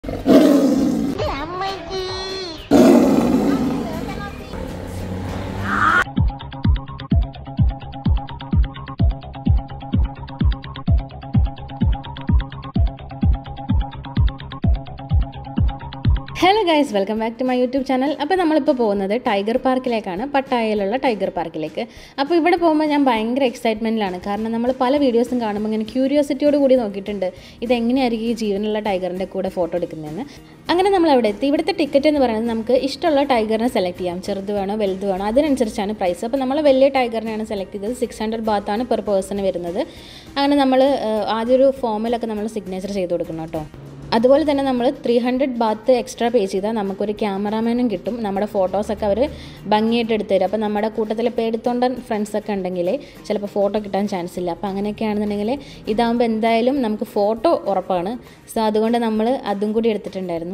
hello guys welcome back to my YouTube channel അപ്പോൾ നമ്മളിപ്പോൾ പോകുന്നത് ടൈഗർ പാർക്കിലേക്കാണ് പട്ടായയിലുള്ള ടൈഗർ പാർക്കിലേക്ക് അപ്പോൾ ഇവിടെ പോകുമ്പോൾ ഞാൻ ഭയങ്കര എക്സൈറ്റ്മെൻറ്റിലാണ് കാരണം നമ്മൾ പല വീഡിയോസും കാണുമ്പോൾ ഇങ്ങനെ ക്യൂരിയോസിറ്റിയോട് കൂടി നോക്കിയിട്ടുണ്ട് ഇതെങ്ങനെയായിരിക്കും ഈ ജീവനുള്ള ടൈഗറിൻ്റെ കൂടെ ഫോട്ടോ എടുക്കുന്നതെന്ന് അങ്ങനെ നമ്മൾ അവിടെ എത്തി ഇവിടുത്തെ ടിക്കറ്റ് എന്ന് പറയുന്നത് നമുക്ക് ഇഷ്ടമുള്ള ടൈഗറിനെ സെലക്ട് ചെയ്യാം ചെറുത് വേണോ വലുത് വേണോ അതിനനുസരിച്ചാണ് പ്രൈസ് അപ്പോൾ നമ്മൾ വലിയ ടൈഗറിനെയാണ് സെലക്ട് ചെയ്തത് സിക്സ് ഹൺഡ്രഡ് ബാത്താണ് പെർ പേഴ്സൺ വരുന്നത് അങ്ങനെ നമ്മൾ ആദ്യം ഒരു ഫോമിലൊക്കെ നമ്മൾ സിഗ്നേച്ചർ ചെയ്ത് കൊടുക്കണം കേട്ടോ അതുപോലെ തന്നെ നമ്മൾ three hundred baht extra pay ചെയ്താൽ നമുക്കൊരു ക്യാമറാമാനും കിട്ടും നമ്മുടെ ഫോട്ടോസൊക്കെ അവർ ഭംഗിയായിട്ട് എടുത്തു തരും അപ്പോൾ നമ്മുടെ കൂട്ടത്തിൽ ഇപ്പോൾ എടുത്തോണ്ടൻ ഫ്രണ്ട്സൊക്കെ ഉണ്ടെങ്കിൽ ചിലപ്പോൾ ഫോട്ടോ കിട്ടാൻ ചാൻസ് ഇല്ല അപ്പോൾ അങ്ങനെയൊക്കെയാണെന്നുണ്ടെങ്കിൽ ഇതാകുമ്പോൾ എന്തായാലും നമുക്ക് ഫോട്ടോ ഉറപ്പാണ് സോ അതുകൊണ്ട് നമ്മൾ അതും കൂടി എടുത്തിട്ടുണ്ടായിരുന്നു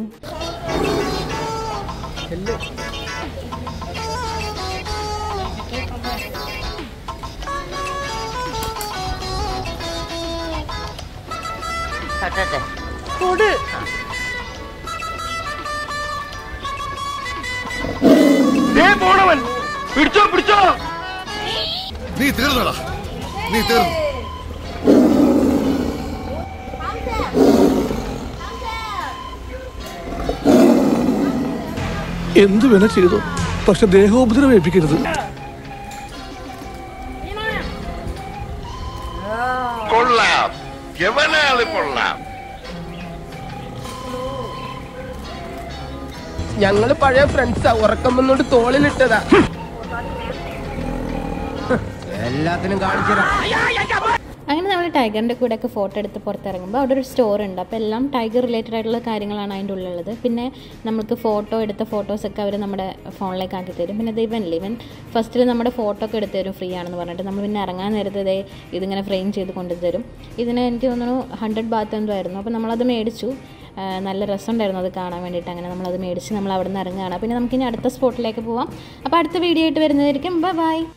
തട്ടട്ടെ കൊട് ദേ പോണവൻ പിടിച്ചോ പിടിച്ചോ നീ തീർന്നടാ നീ തീർന്നു എന്തു വേണ ചെയ്തു പക്ഷെ ദേഹോപദ്രവം ഏൽപ്പിക്കരുത് കൊള്ളാം എവനാള് കൊള്ളാം ഞങ്ങള് പഴയ ഫ്രണ്ട്സാ ഉറക്കം വന്നോണ്ട് തോളിലിട്ടതാ എല്ലാത്തിനും കാണിച്ചതാ അങ്ങനെ നമ്മൾ ടൈഗറിൻ്റെ കൂടെയൊക്കെ ഫോട്ടോ എടുത്ത് പുറത്തിറങ്ങുമ്പോൾ അവിടെ ഒരു സ്റ്റോർ ഉണ്ട് അപ്പോൾ എല്ലാം ടൈഗർ റിലേറ്റഡ് ആയിട്ടുള്ള കാര്യങ്ങളാണ് അതിൻ്റെ ഉള്ളിലുള്ളത് പിന്നെ നമുക്ക് ഫോട്ടോ എടുത്ത ഫോട്ടോസൊക്കെ അവർ നമ്മുടെ ഫോണിലേക്ക് ആക്കി തരും പിന്നെ ഇത് ഇവൻ ഇവൻ ഫസ്റ്റിൽ നമ്മുടെ ഫോട്ടോ ഒക്കെ എടുത്ത് തരും ഫ്രീ ആണെന്ന് പറഞ്ഞിട്ട് നമ്മൾ പിന്നെ ഇറങ്ങാൻ നേരത്തെ ദേ ഇതിങ്ങനെ ഫ്രെയിം ചെയ്ത് കൊണ്ടുതരും ഇതിന് എനിക്ക് തോന്നുന്നു ഹൺഡ്രഡ് ബാത്ത് എന്തോ ആയിരുന്നു അപ്പോൾ നമ്മളത് മേടിച്ചു ആ, നല്ല രസമുണ്ടായിരുന്നു അത് കാണാൻ വേണ്ടിയിട്ട് അങ്ങനെ നമ്മളത് മേടിച്ച് നമ്മൾ അവിടെ നിന്ന് ഇറങ്ങുകയാണ് പിന്നെ നമുക്കിനി അടുത്ത സ്പോട്ടിലേക്ക് പോവാം അപ്പോൾ അടുത്ത വീഡിയോ ആയിട്ട് വരുന്നതായിരിക്കും ബൈ ബൈ